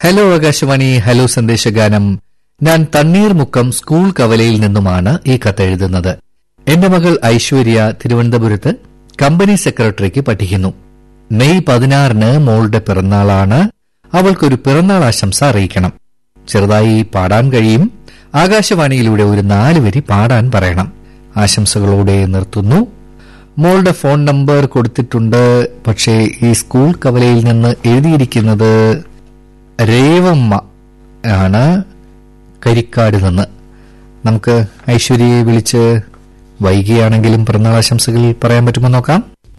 Hello Akashvani hello സന്ദേശഗാനം ഞാൻ Thanneermukkom school കവലയിൽ നിന്നുമാണ് ഈ കത്തെഴുതുന്നത് എന്റെ മകൾ ഐശ്വര്യ തിരുവനന്തപുരത്ത് കമ്പനി സെക്രട്ടറിക്ക് പഠിക്കുന്നു മെയ് പതിനാറിന് മോളുടെ പിറന്നാളാണ് അവൾക്കൊരു പിറന്നാൾ ആശംസ അറിയിക്കണം ചെറുതായി പാടാൻ കഴിയും ആകാശവാണിയിലൂടെ ഒരു നാല് വരി പാടാൻ പറയണം ആശംസകളോടെ നിർത്തുന്നു മോളുടെ ഫോൺ നമ്പർ കൊടുത്തിട്ടുണ്ട് പക്ഷേ ഈ സ്കൂൾ കവലയിൽ നിന്ന് എഴുതിയിരിക്കുന്നത് രേവമ്മ ആണ് കരിക്കാട് നിന്ന് നമുക്ക് ഐശ്വര്യയെ വിളിച്ച് വൈകിയാണെങ്കിലും പിറന്നാൾ ആശംസകൾ പറയാൻ പറ്റുമോ നോക്കാം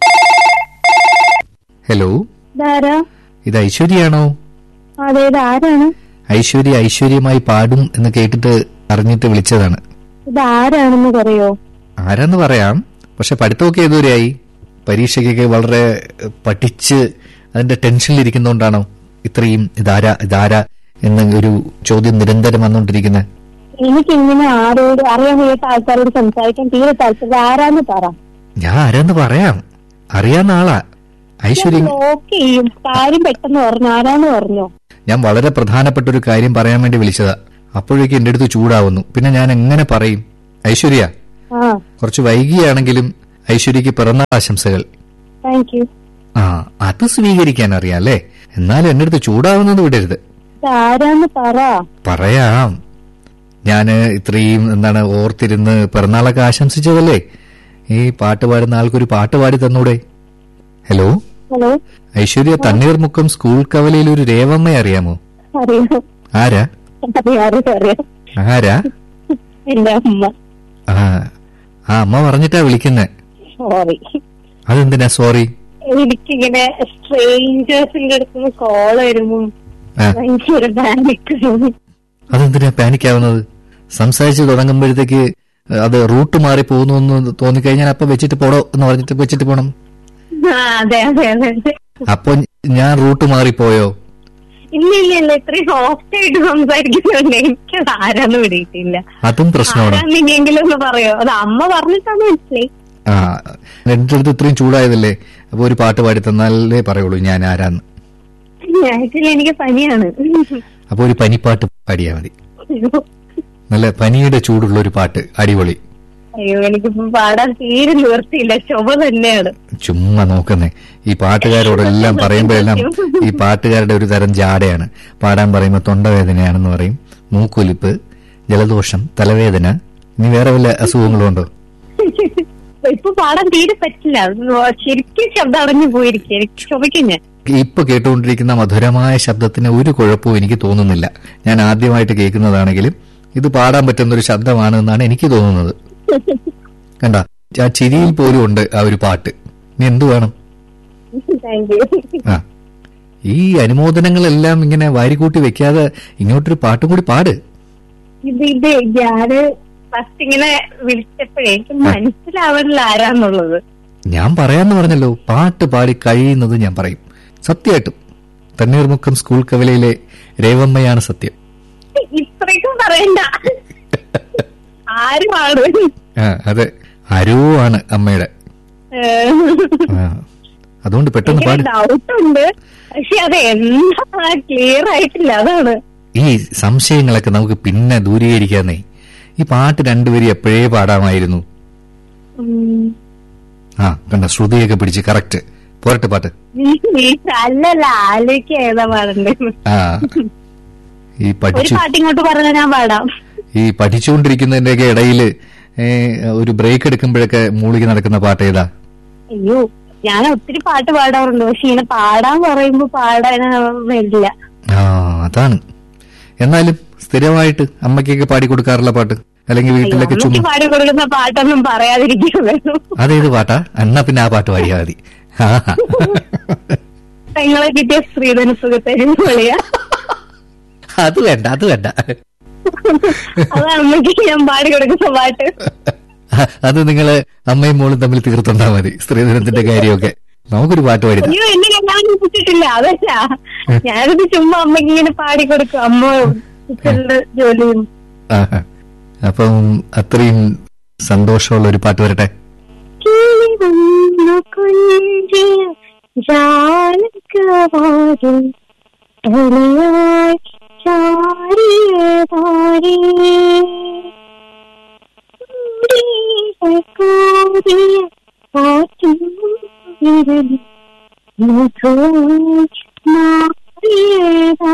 ഹലോ ഇതാരാ ഇത് ഐശ്വര്യയാണോ അതെ ഇത് ആരാണ് ഐശ്വര്യ ഐശ്വര്യമായി പാടും എന്ന് കേട്ടിട്ട് അറിഞ്ഞിട്ട് വിളിച്ചതാണ് ഇത് ആരാണെന്ന് പറയോ ആരാന്ന് പറയാം പക്ഷെ പഠിത്തമൊക്കെ ഏതുവരെയായി പരീക്ഷയ്ക്കൊക്കെ വളരെ എഹ്, പഠിച്ച് അതിന്റെ ടെൻഷനിലിരിക്കുന്നോണ്ടാണോ ഇത്രയും ഇതാരാ ഇതാരാ എന്ന ഒരു ചോദ്യം നിരന്തരം വന്നുകൊണ്ടിരിക്കുന്നത് എനിക്ക് ഇങ്ങനെ ആരോട് അറിയാൻ വയ്യാത്ത ആൾക്കാരോട് സംസാരിക്കാൻ തീരെ താല്പര്യം ആരാന്ന് പറ ഞാൻ ആരാന്ന് പറയാം അറിയാവുന്ന ആളാ ഐശ്വര്യ ബ്ലോക്ക് ചെയ്യും കാര്യം പെട്ടെന്ന് പറഞ്ഞു ആരാന്ന് പറഞ്ഞോ ഞാൻ വളരെ പ്രധാനപ്പെട്ട ഒരു കാര്യം പറയാൻ വേണ്ടി വിളിച്ചതാ അപ്പോഴേക്കും എന്റെ അടുത്ത് ചൂടാവുന്നു പിന്നെ ഞാൻ എങ്ങനെ പറയും ഐശ്വര്യ ആ കുറച്ച് വൈകിയാണെങ്കിലും ഐശ്വര്യക്ക് പിറന്നാൾ ആശംസകൾ താങ്ക് യു ആ അത് സ്വീകരിക്കാൻ അറിയാം അല്ലേ എന്നാലും എന്റെ അടുത്ത് ചൂടാവുന്നത് വിടരുത് ഇത് ആരാന്ന് പറ പറയാം ഞാന് ഇത്രയും എന്താണ് ഓർത്തിരുന്ന് പിറന്നാളൊക്കെ ആശംസിച്ചതല്ലേ ഈ പാട്ട് പാടുന്ന ആൾക്കൊരു പാട്ട് പാടി തന്നൂടെ hello hello Aishwarya Thanneermukkom school കവലയിൽ ഒരു രേവമ്മയെ അറിയാമോ അറിയാം ആരാ അറിയാം അറിയാം അറിയാം ആരാ എന്റെ അമ്മ ആ ആ അമ്മ പറഞ്ഞിട്ടാ വിളിക്കുന്നെ സോറി അതെന്തിനാ സോറി എനിക്കിങ്ങനെ സ്ട്രേഞ്ചേഴ്സിന്റെ അടുത്ത് നിന്ന് കോൾ വരുമ്പോ ആ ഭയങ്കര പാനിക് അതെന്തിനാ പാനിക്കാവുന്നത് സംസാരിച്ച് തുടങ്ങുമ്പോഴത്തേക്ക് അത് റൂട്ട് മാറി പോകുന്നു എന്ന് തോന്നിക്കഴിഞ്ഞാൽ അപ്പൊ വെച്ചിട്ട് പോടോ എന്ന് പറഞ്ഞിട്ട് വെച്ചിട്ട് പോണം അതെ അതെ അതെ അതെ അപ്പൊ ഞാൻ റൂട്ട് മാറിപ്പോയോ ഇല്ല ഇല്ല ഇല്ല ഇത്രയും സോഫ്റ്റ് ആയിട്ട് സംസാരിക്കുന്നുണ്ട് എനിക്കത് ആരാന്ന് പിടിയിട്ടില്ല അതും പ്രശ്നമാണ് ആരാന്നില്ലെങ്കിലും ഒന്ന് പറയോ അത് അമ്മ പറഞ്ഞിട്ടാണ് മനസ്സിലായി ആ എന്റെ അടുത്ത് ഇത്രയും ചൂടായതല്ലേ അപ്പൊ ഒരു പാട്ട് പാടി തന്നാലേ പറയുള്ളൂ ഞാൻ ആരാന്ന് ആക്ച്വലി എനിക്ക് പനിയാണ് അപ്പൊ ഒരു പനിപ്പാട്ട് പാടിയാ മതി നല്ല പനിയുടെ ചൂടുള്ള ഒരു പാട്ട് അടിപൊളി അയ്യോ എനിക്കിപ്പോ പാടാൻ തീരെ നിവർത്തിയില്ല ചുമ തന്നെയാണ് ചുമ്മാ നോക്കുന്നേ ഈ പാട്ടുകാരോടെല്ലാം പറയുമ്പോഴെല്ലാം ഈ പാട്ടുകാരുടെ ഒരു തരം ജാടയാണ് പാടാൻ പറയുമ്പോൾ തൊണ്ടവേദനയാണെന്ന് പറയും മൂക്കൊലിപ്പ് ജലദോഷം തലവേദന ഇനി വേറെ വല്ല അസുഖങ്ങളും ഉണ്ടോ ഇപ്പൊ പാടാൻ തീരെ പറ്റില്ല ശരിക്കും ശബ്ദം അടഞ്ഞു പോയിരിക്കും എനിക്ക് ചുമയ്ക്കും ഞാൻ ഇപ്പൊ കേട്ടുകൊണ്ടിരിക്കുന്ന മധുരമായ ശബ്ദത്തിന് ഒരു കുഴപ്പവും എനിക്ക് തോന്നുന്നില്ല ഞാൻ ആദ്യമായിട്ട് കേൾക്കുന്നതാണെങ്കിലും ഇത് പാടാൻ പറ്റുന്ന ഒരു ശബ്ദമാണ് എന്നാണ് എനിക്ക് തോന്നുന്നത് കണ്ട ആ ചിരിയിൽ പോലും ഉണ്ട് ആ ഒരു പാട്ട് ഇനി എന്തു വേണം താങ്ക് യു ആ ഈ അനുമോദനങ്ങളെല്ലാം ഇങ്ങനെ വാരിക്കൂട്ടി വെക്കാതെ ഇങ്ങോട്ടൊരു പാട്ടും കൂടി പാട് ഇത് ഇത് ഞാന് ഫസ്റ്റ് ഇങ്ങനെ വിളിച്ചപ്പോഴേ എനിക്ക് മനസ്സിലാവണില്ല ആരാന്നുള്ളത് ഞാൻ പറയാന്ന് പറഞ്ഞല്ലോ പാട്ട് പാടി കഴിയുന്നത് ഞാൻ പറയും സത്യമായിട്ടും തണ്ണീർമുക്കം സ്കൂൾ കവലയിലെ രേവമ്മയാണ് സത്യം ഇത്രയ്ക്കും പറയണ്ട ആരുമാണ് ആ അതെ അരൂ ആണ് അമ്മയുടെ ആ, അതുകൊണ്ട് പെട്ടെന്ന് പാടി ഡൗട്ട് ഉണ്ട് പക്ഷെ അത് എന്താ ക്ലിയർ ആയിട്ടില്ല അതാണ് ഈ സംശയങ്ങളൊക്കെ നമുക്ക് പിന്നെ ദൂരീകരിക്കാന്നേ ഈ പാട്ട് രണ്ടുപേരും എപ്പോഴേ പാടാമായിരുന്നു ഉം. ആ കണ്ട ശ്രുതിയൊക്കെ പിടിച്ച് കറക്റ്റ് പോരട്ടെ പാട്ട് ഈ- ഈ അല്ലല്ല ആലോചിക്ക ഏതാ പാടണ്ടേ ആ ഈ ഒരു പഠിച്ചു പാട്ട് ഇങ്ങോട്ട് പറഞ്ഞ ഞാൻ പാടാം ഈ പഠിച്ചുകൊണ്ടിരിക്കുന്നതിന്റെയൊക്കെ ഇടയില് ഏ, ഒരു ബ്രേക്ക് എടുക്കുമ്പോഴൊക്കെ മൂളിക്ക് നടക്കുന്ന പാട്ട് ഏതാ അയ്യോ ഞാൻ ഒത്തിരി പാട്ട് പാടാറുണ്ട് പക്ഷെ ഇങ്ങനെ പാടാൻ പറയുമ്പോ പാടാൻ വരില്ല ആ അതാണ് എന്നാലും സ്ഥിരമായിട്ട് അമ്മയ്ക്കൊക്കെ പാടി കൊടുക്കാറുള്ള പാട്ട് അല്ലെങ്കിൽ വീട്ടിലൊക്കെ അമ്മയ്ക്ക് ചുമ്മാ പാടി കൊടുക്കുന്ന പാട്ടൊന്നും പറയാതിരിക്കുക വേണം അതേത് പാട്ടാ എന്നാ പിന്നെ ആ പാട്ട് പാടിയാ മതി ആ. പെങ്ങളെ കിട്ടിയ സ്ത്രീധന സുഖത്തരും വിളിയാ അത് വേണ്ട അത് വേണ്ട അത് അമ്മയ്ക്ക് ഞാൻ പാടി കൊടുക്കുന്ന പാട്ട് അത് നിങ്ങള് അമ്മയും മോളും തമ്മിൽ തീർത്തുണ്ടാ മതി സ്ത്രീധനത്തിന്റെ കാര്യമൊക്കെ നമുക്കൊരു പാട്ട് പാടി അയ്യോ എന്നെ കല്യാണം കിട്ടിയിട്ടില്ല അതല്ല ഞാനിത് ചുമ്മാ അമ്മയ്ക്ക് ഇങ്ങനെ പാടി കൊടുക്കും അമ്മ കിച്ചണില് ജോലിയും ആഹാ. അപ്പം അത്രയും സന്തോഷമുള്ള ഒരു പാട്ട് വരട്ടെ കിളി വന്നു കുഞ്ചിയ ജാലകവാതിൽ തലയായി ചാരിയതാരേ കൂടിയ കാറ്റും വിരലും മധുവായി മാറിയതാ